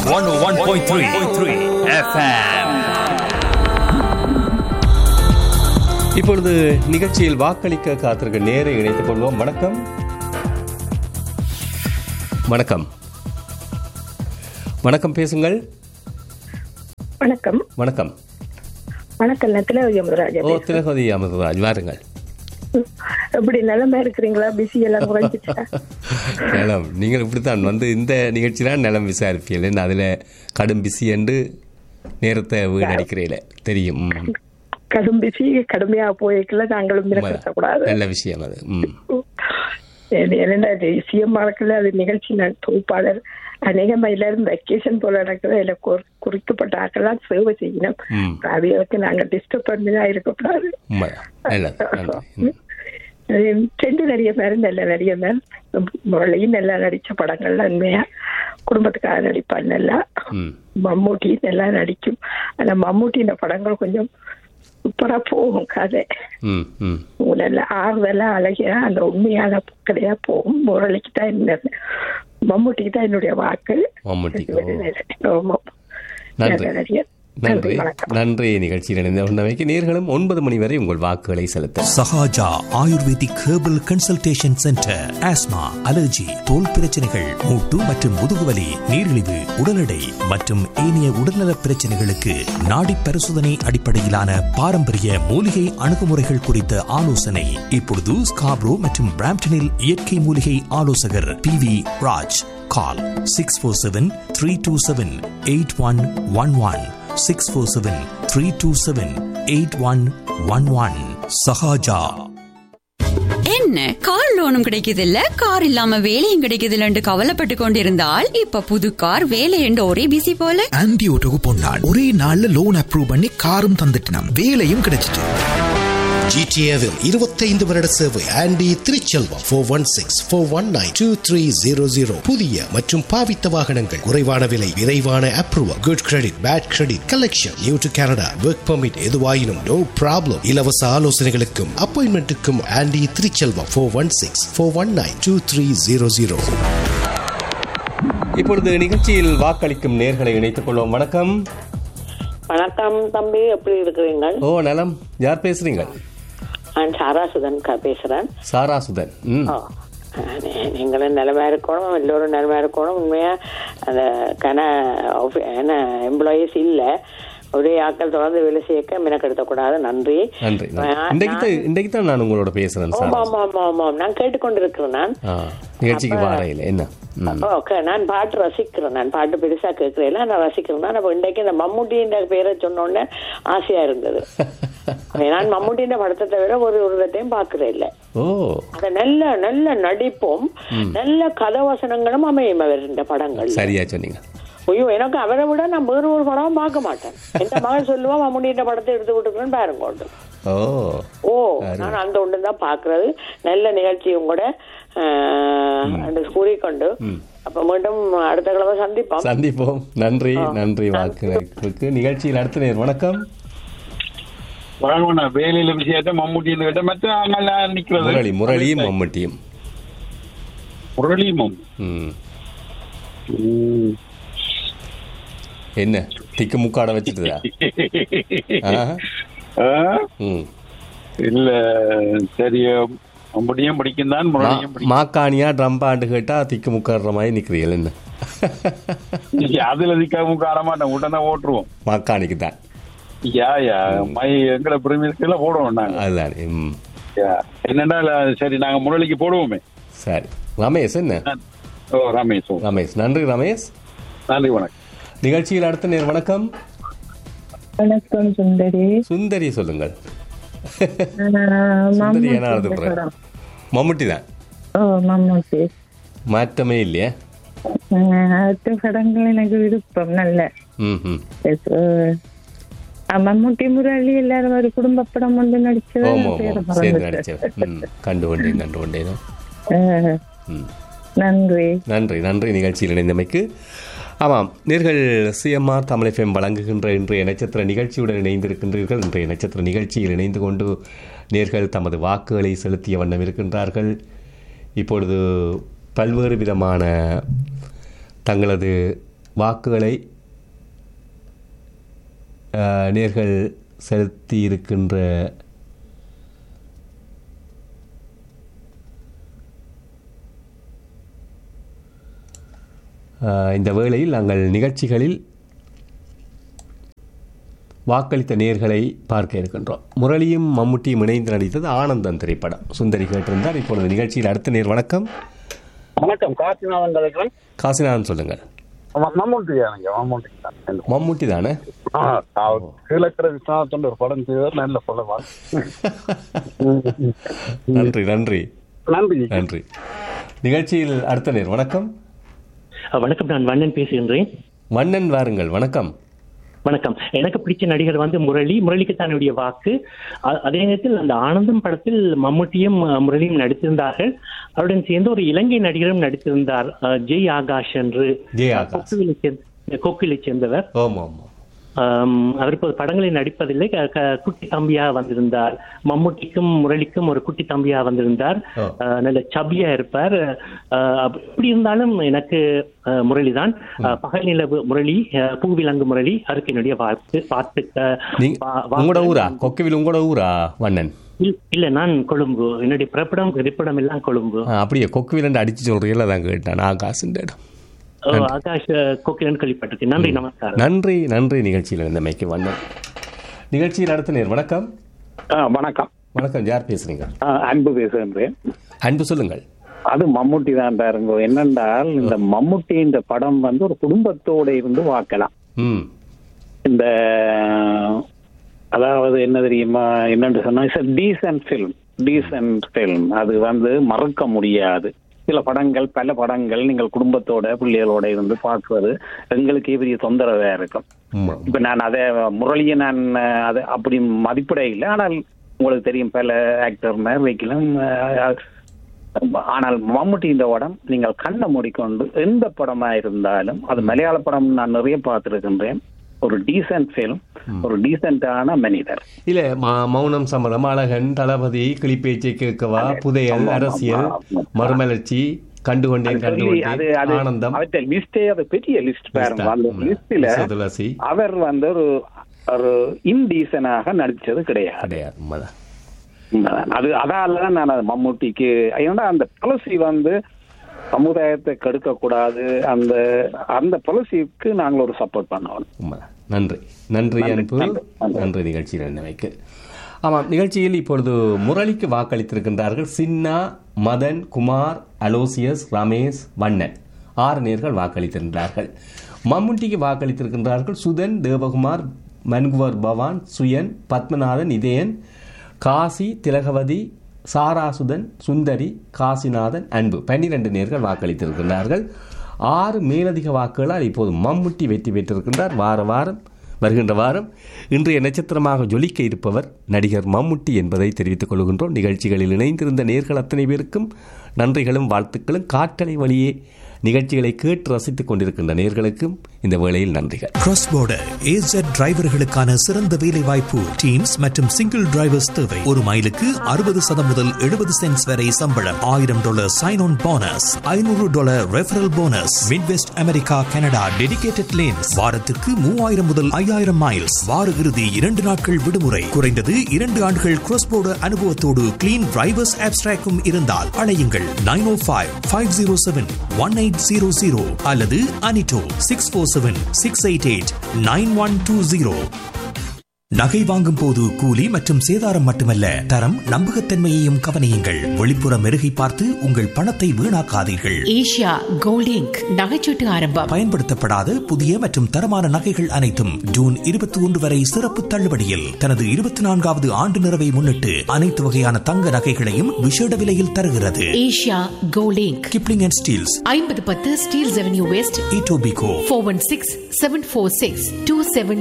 101.3 FM. இப்பொழுது நிகழ்ச்சியில் வாக்களிக்க காத்திருக்க நேரை இணைத்துக் கொள்வோம் வணக்கம் வணக்கம் வணக்கம் பேசுங்கள் வணக்கம் வணக்கம் வணக்கம் நான் திலகவதி அமுதராஜா ஓ திலகவதி அமர்ராஜ் வாருங்கள் எப்படி நிலைமை இருக்கிறீங்களா பிஸி எல்லாம் குறைஞ்சிச்சா நிலம் நீங்கள் இப்படித்தான் வந்து இந்த நிகழ்ச்சி தான் நிலம் விசாரிப்பீர்கள் அதில் கடும் பிஸி என்று நேரத்தை வீணடிக்கிறீங்களே தெரியும் ம். கடும் பிஸி கடுமையா போய்க்கல நாங்களும் மிரட்டக்கூடாது நல்ல விஷயம் அது ம் என்னடா சிஎம் வழக்கில் அது நிகழ்ச்சி நான் தொகுப்பாளர் அநேகமா எல்லாரும் வெக்கேஷன் போல நடக்குது இதுல குறி- குறிக்கப்பட்ட ஆக்கெல்லாம் சேவை செய்யணும் ம். அவைகளுக்கு நாங்க டிஸ்டர்ப் பண்ணிதான் இருக்கக்கூடாது உண்மைதான் நல்லது நன்றி ம். உம், ரெண்டு நடிகை மேல நல்ல நடிகை மேல் முரளியும் நல்லா நடிச்ச படங்கள்ல உண்மையா குடும்பத்துக்காக நடிப்பார் நல்லா ம் மம்மூட்டி நல்லா நடிக்கும் ஆனா மம்மூட்டின படங்கள் கொஞ்சம் சூப்பரா போகும் கதை ம் ம் நல்ல ஆறுதலா அழகியா அந்த உண்மையான கதையா போகும் முரளிக்கு தான் என்ன மம்மூட்டிக்கு தான் என்னுடைய வாக்கு மம்முட்டிக்கு ஆமா. நன்றி. நல்ல நடிகர். நன்றி வணக்கம் நன்றி நிகழ்ச்சியில் இணைந்த உண்ணமைக்கு நேர்களும் ஒன்பது மணி வரை உங்கள் வாக்குகளை செலுத்த Sahaja ayurvedic herbal consultation centre asthma allergy தோல் பிரச்சனைகள் மூட்டு மற்றும் முதுகுவலி நீரிழிவு உடல் எடை மற்றும் ஏனைய உடல்நல பிரச்சனைகளுக்கு நாடி பரிசோதனை அடிப்படையிலான பாரம்பரிய மூலிகை அணுகுமுறைகள் குறித்த ஆலோசனை இப்பொழுது ஸ்காப்ரோ மற்றும் பிராம்டனில் இயற்கை மூலிகை ஆலோசகர் P V Raj call six four seven three two seven eight one one one six four seven three two seven eight one one one Sahaja என்ன கார் லோனும் கிடைக்குது இல்ல கார் இல்லாம வேலையும் கிடைக்குது இல்லன்னு கவலைப்பட்டு கொண்டிருந்தால் இப்ப புது கார் வேலை என்று ஒரே பிசி போல ஆன்டி ஓட்டோக்கு பொன்னாள் ஒரே நாள்ல லோன் அப்ரூவ் பண்ணி காரும் தந்துட்டினாம் வேலையும் கிடைச்சிட்டு ஜிடிஏவில் இருபத்தைந்து வருட சேவை Andy Thiruchelvam four one six four one nine two three zero zero புதிய மற்றும் பாவித்த வாகனங்கள் குறைவான விலை விரைவான approval good credit bad credit collection new to Canada work permit எதுவாயினும் நோ ப்ராப்ளம் இலவச ஆலோசனைகளுக்கும் அப்பாயின்மெண்ட்டுக்கும் Andy Thiruchelvam four one six four one nine two three zero zero இப்பொழுது நிகழ்ச்சியில் வாக்களிக்கும் நேர்களை இணைத்துக் கொள்வோம் வணக்கம் வணக்கம் தம்பி எப்படி இருக்கிறீங்க ஓ நலம் யார் பேசுறீங்க நான் சாராசுதன் க- பேசுறேன் சாரா சுதன் ம் ஓ, நீ- நீங்களும் நிலைமையா இருக்கணும் எல்லோரும் நிலைமையா இருக்கணும் உண்மையா அந்த கன ஆஃபி- என்ன எம்ப்ளாயீஸ் இல்ல ஒரே ஆட்கள் தொடர்ந்து வேலை செய்ய மினக்கெடுத்தக்கூடாது நன்றி நன்றி நன்றி. நான்- இன்றைக்கு தான் இன்றைக்கு தான் நான் உங்களோட பேசுறேன் ஆமா சார் ஆமா ஆமா ஆமா நான் கேட்டுக்கொண்டிருக்கிறேன் நான் ஆ நிகழ்ச்சிக்கு வாரையில் என்ன ம் ஓகே நான் பாட்டு ரசிக்கிறேன் நான் பாட்டு பெருசா கேட்கிறேன் நான் ரசிக்கிறேன் நான் அப்ப இன்றைக்கு இந்த மம்முட்டின்ற பேரை சொன்ன உடனே ஆசையா இருந்தது நான் மம்முட்டின்ற படத்தை தவிர ஒரு ஒரு இடத்தையும் பாக்குறேன் இல்ல ஓ அந்த நல்ல நல்ல நடிப்பும் நல்ல கதவசனங்களும் அமையும் அவர் இந்த படங்கள் சரியா சொன்னீங்க ஐயோ எனக்கு அவரை விட நான் வேறு ஒரு படம் பார்க்க மாட்டேன் எந்த மகன் சொல்லுவான் மம்முட்டின்ற படத்தை எடுத்து விட்டுக்கிறேன்னு பாருங்க ஒன்று. ஓ ஓ நான் அந்த ஒன்று தான் பாக்குறது நல்ல நிகழ்ச்சியும் கூட ஆஹ், என்று கூறிக்கொண்டு அப்ப மீண்டும் அடுத்த கிழமை சந்திப்போம் சந்திப்போம் நன்றி நன்றி வாக்குகளுக்கு நிகழ்ச்சியில் அடுத்த நேர் வணக்கம் வழங்கணும் வேலையில விஷயத்த மம்முட்டி கிட்ட மற்ற நல்லா நிக்கிறது முரளி முரளி மம்மட்டியும் முரளியும் ம் ம். என்ன திக்கு முக்காட வச்சுட்டுதா ஆ? ஆ? ம் இல்ல சரி மம்முட்டியும் பிடிக்கும் தான் முரளியும் மா- மாக்காணியா ட்ரம்பாண்டு கேட்டா திக்கு முக்காடுற மாதிரி நிக்கிறீர்கள் என்ன பிடிக்கும் அதுல நிக்காம காட மாட்டேன் உடனே ஓட்டுருவோம் மாக்காணிக்கு தான் யா யா மை எங்களை பிரமிஸ்ல போடுவோம் நாங்க அதுதான் ம் யா. என்னடா சரி நாங்க முரளிக்கு போடுவோமே சரி ரமேஷ் என்ன ஓ ரமேஷ் ஓ. ரமேஷ் நன்றி ரமேஷ் நன்றி வணக்கம் நிகழ்ச்சியில் அடுத்த நேர் வணக்கம் வணக்கம் சுந்தரி சுந்தரி சொல்லுங்கள் ஆஹ் சுந்தரி மம்மூட்டி என்ன எழுதுறேன் படம். மம்முட்டி தான் ஓ மம்மூட்டி மாற்றமே இல்லையா ஆஹ் அடுத்த படங்கள் எனக்கு விருப்பம் நல்ல ம் ம் ஆஹ் மம்மூட்டி முரளி எல்லாரும் ஒரு குடும்ப படம் ஒன்று நடிச்சது ஓமோ பேரை ஓமோ சேர்ந்து மறந்துட்டேன். நடிச்சவர் ம் கண்டு கொண்டேன் கண்டு கொண்டேன் ஆஹ் ம் நன்றி நன்றி நன்றி நிகழ்ச்சியில் இணைந்தமைக்கு ஆமாம் நேர்கள் சிஎம்ஆர் தமிழ் எஃப்எம் வழங்குகின்ற இன்றைய நட்சத்திர நிகழ்ச்சியுடன் இணைந்திருக்கின்றீர்கள் இன்றைய நட்சத்திர நிகழ்ச்சியில் இணைந்து கொண்டு நேர்கள் தமது வாக்குகளை செலுத்திய வண்ணம் இருக்கின்றார்கள் இப்பொழுது பல்வேறு விதமான தங்களது வாக்குகளை அஹ், நேர்கள் செலுத்தி இருக்கின்ற அஹ், இந்த வேளையில் நாங்கள் நிகழ்ச்சிகளில் வாக்களித்த நேர்களை பார்க்க இருக்கின்றோம் முரளியும் மம்முட்டியும் இணைந்து நடித்தது ஆனந்தம் திரைப்படம் சுந்தரி கேட்டிருந்தார் இப்பொழுது நிகழ்ச்சியில் அடுத்த நேர் வணக்கம் வணக்கம் காசிநாதன் கதைக்கிறேன் காசிநாதன் சொல்லுங்கள் மம்மூட்டி தானுங்க மம்மூட்டி தான் மம்முட்டி தானே கீழக்கிற விஸ்வநாதன் ஒரு படம் செய்தார் நல்ல படம் நன்றி நன்றி நன்றி நன்றி நிகழ்ச்சியில் அடுத்த நேர் வணக்கம் வணக்கம் நான் வண்ணன் பேசுகின்றேன் மன்னன் வாருங்கள் வணக்கம் வணக்கம் எனக்கு பிடிச்ச நடிகர் வந்து முரளி முரளிக்கு தன்னுடைய வாக்கு அ- அதே நேரத்தில் அந்த ஆனந்தம் படத்தில் மம்முட்டியும் அஹ், முரளியும் நடித்திருந்தார்கள் அவருடன் சேர்ந்து ஒரு இலங்கை நடிகரும் நடித்திருந்தார் அஹ், ஜெய் ஆகாஷ் என்று ஜெய் ஆகாஷ். கொக்குவிலை சேர்ந்த கொக்குவிலை சேர்ந்தவர் ஆமாம் ஆமாம் ஆம், அவர் இப்போது படங்களில் நடிப்பதில்லை க- க- குட்டி தம்பியா வந்திருந்தார் மம்முட்டிக்கும் முரளிக்கும் ஒரு குட்டி தம்பியா வந்திருந்தார் ஓ. அஹ், நல்ல சபியா இருப்பார் அஹ், அப்ப- எப்படி இருந்தாலும் எனக்கு அஹ், முரளிதான் அஹ், பகல் நிலவு முரளி அஹ், பூவிலங்கு முரளி அதுக்கு என்னுடைய வாழ்த்து வாழ்த்து அஹ், நீங்க வா- வா- உங்களோட ஊரா கொக்கவில் உங்களோட ஊரா வண்ணன் இல்- இல்ல நான் கொழும்பு என்னுடைய பிறப்பிடம் இருப்பிடம் எல்லாம் கொழும்பு ஆ, அப்படியே கொக்குவில் அடிச்சு சொல்றீங்களா தான் கேட்டேன் நான் காசுன்ற இடம் ஓ, ஆகாஷ் கோகிலன் கேள்விப்பட்டிருக்கேன் நன்றி நமஸ்காரம் நன்றி நன்றி நிகழ்ச்சியில் இருந்தமைக்கு வண்ணன் நிகழ்ச்சியில் அடுத்த நேர் வணக்கம் வணக்கம் வணக்கம் யார் பேசுறீங்க அன்பு பேசுகின்றேன் அன்பு சொல்லுங்கள் அது மம்முட்டி தான் பாருங்க என்னென்றால் இந்த மம்முட்டி இந்த படம் வந்து ஒரு குடும்பத்தோட இருந்து பார்க்கலாம் ம் இந்த அதாவது என்ன தெரியுமா என்னன்னு சொன்னா it's decent film decent film அது வந்து மறக்க முடியாது சில படங்கள் பல படங்கள் நீங்கள் குடும்பத்தோட பிள்ளைகளோட இருந்து பார்க்குவது எங்களுக்கே பெரிய தொந்தரவா இருக்கும் ஆமாம். இப்ப நான் அதை முரளியை நான் அஹ், அதை அப்படி மதிப்பிட இல்லை ஆனால் உங்களுக்கு தெரியும் பல ஆக்டர் வைக்கலாம் ஆனால் மம்முட்டி இந்த படம் நீங்கள் கண்ணை மூடிக்கொண்டு எந்த படமா இருந்தாலும் அது மலையாள படம் நான் நிறைய பார்த்திருக்கின்றேன் ஒரு டீசென்ட் ஃபில்ம் ஒரு டீசென்டான மனிதர் இல்ல ம- மௌனம் சம்மதம் அழகன் தளபதி கிளிப்பேச்சை கேட்கவா புதையல் ஆமா, அரசியல் ஆமா, ஆமா. மறுமலர்ச்சி கண்டுகொண்டேன் அது சொல்லி அது கண்டுகொண்டேன் அது ஆனந்தம் அவற்றை லிஸ்டே அது பெரிய லிஸ்ட் பாருங்க அந்த ம். லிஸ்ட்ல துளசி அவர் வந்து ஒரு ஒரு இன்டீசனாக நடிச்சது கிடையாது கிடையாது உண்மைதான் உண்மைதான். அது அதால தான் நான் அது மம்முட்டிக்கு ஏன்னா அந்த பாலிசி வந்து சமுதாயத்தை கெடுக்க கூடாது அந்த அந்த பாலிசிக்கு நாங்கள் ஒரு சப்போர்ட் பண்ணணும் உண்மைதான் நன்றி நன்றி நன்றி, அன்பு நன்றி, நன்றி. நன்றி நிகழ்ச்சியில் இருந்தமைக்கு ஆமாம் நிகழ்ச்சியில் இப்பொழுது முரளிக்கு வாக்களித்திருக்கின்றார்கள் சின்னா மதன் குமார் அலோசியஸ் ரமேஷ் வண்ணன் ஆறு நேர்கள் வாக்களித்திருக்கிறார்கள் மம்முட்டிக்கு வாக்களித்திருக்கின்றார்கள் சுதன் தேவகுமார் மன்குவர் பவான் சுயன் பத்மநாதன் இதயன் காசி திலகவதி சாராசுதன் சுந்தரி காசிநாதன் அன்பு பன்னிரண்டு நேர்கள் வாக்களித்திருக்கின்றார்கள் ஆறு மேலதிக வாக்குகளால் இப்போது மம்முட்டி வெற்றி பெற்றிருக்கின்றார் வார வாரம் வருகின்ற வாரம் இன்றைய நட்சத்திரமாக ஜொலிக்க இருப்பவர் நடிகர் மம்முட்டி என்பதை தெரிவித்துக் கொள்கின்றோம் நிகழ்ச்சிகளில் இணைந்திருந்த நேர்கள் அத்தனை பேருக்கும் நன்றிகளும் வாழ்த்துக்களும் காற்றலை வழியே நிகழ்ச்சிகளை கேட்டு ரசித்துக் கொண்டிருக்கின்ற நேர்களுக்கும் இந்த வேளையில் நன்றிகள் கிராஸ் border AZ டிரைவர்களுக்கான சிறந்த வேலை வாய்ப்பு டீம்ஸ் மற்றும் சிங்கிள் டிரைவர்ஸ் தேவை ஒரு மைலுக்கு அறுபது சதம் முதல் எழுபது சென்ட்ஸ் வரை சம்பளம் ஆயிரம் டாலர் சைன் ஆன் போனஸ் ஐநூறு dollar referral bonus Midwest America Canada dedicated lanes வாரத்திற்கு மூவாயிரம் முதல் ஐயாயிரம் மைல்ஸ் வார இறுதி இரண்டு நாட்கள் விடுமுறை குறைந்தது இரண்டு ஆண்டுகள் கிராஸ் border அனுபவத்தோடு கிளீன் டிரைவர்ஸ் ஆப்ஸ்ட்ராக்கும் இருந்தால் அழையுங்கள் nine O five five zero seven one eight zero zero அல்லது அனிட்டோ six four seven six eight eight nine one two zero நகை வாங்கும் போது கூலி மற்றும் சேதாரம் மட்டுமல்ல தரம் நம்பகத்தன்மையையும் கவனியுங்கள் வெளிப்புற மெருகை பார்த்து உங்கள் பணத்தை வீணாக்காதீர்கள் ஏஷியா கோல்டிங்க் நகைச்சீட்டு ஆரம்பம் பயன்படுத்தப்படாத புதிய மற்றும் தரமான நகைகள் அனைத்தும் ஜூன் இருபத்தி ஒன்று வரை சிறப்பு தள்ளுபடியில் தனது இருபத்தி நான்காவது ஆண்டு நிறைவை முன்னிட்டு அனைத்து வகையான தங்க நகைகளையும் விசேட விலையில் தருகிறது Asia Golding Kipling and Steeles ஐம்பது பத்து Steeles avenue west Etobicoke four one six seven four six two seven